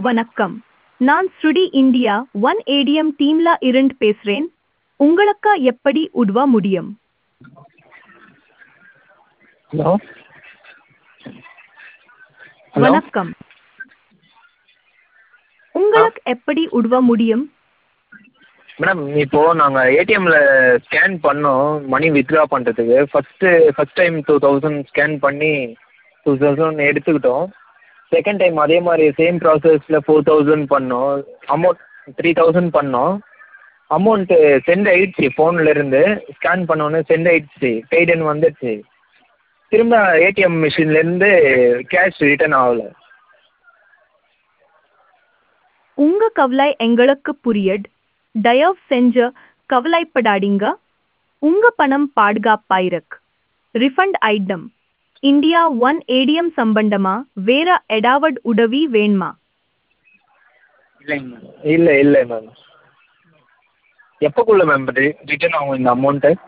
வணக்கம் நான் ஸ்ருடி இந்தியா ஒன் ஏடிஎம் டீம்ல இருந்து பேசுறேன் உங்களுக்கு எப்படி உதவ முடியும் ஹலோ ஹலோ வணக்கம் உங்களுக்கு எப்படி உதவ முடியும் மேடம் இப்போது நாங்கள் ஏடிஎம்மில் ஸ்கேன் பண்ணோம் மணி வித்ட்ரா பண்ணுறதுக்கு first first time two thousand scan பண்ணி டூ தௌசண்ட் எடுத்துக்கிட்டோம் செகண்ட் டைம் அதே மாதிரி சேம் ப்ராசஸில் ஃபோர் தௌசண்ட் பண்ணோம் அமௌண்ட் த்ரீ தௌசண்ட் பண்ணோம் அமௌண்ட்டு சென்ட் ஆயிடுச்சு ஃபோன்லேருந்து ஸ்கேன் பண்ணோன்னே சென்ட் ஆயிடுச்சு பெய்டுன்னு வந்துடுச்சு திரும்ப ஏடிஎம் மிஷின்லேருந்து கேஷ் ரிட்டர்ன் ஆகலை உங்க கவலை எங்களுக்கு புரியுது தயவு செஞ்சு கவலைப்படாதீங்க உங்க பணம் பாதுகாப்பாயிருக்கு refund item India one ATM சம்பந்தமா வேற ஏதாவது உதவி வேணுமா இல்லைங்க மேம் இல்லை இல்லை மேம் எப்போக்குள்ள மேம் ரிட்டர்ன் ஆகும் இந்த அமௌண்ட்டு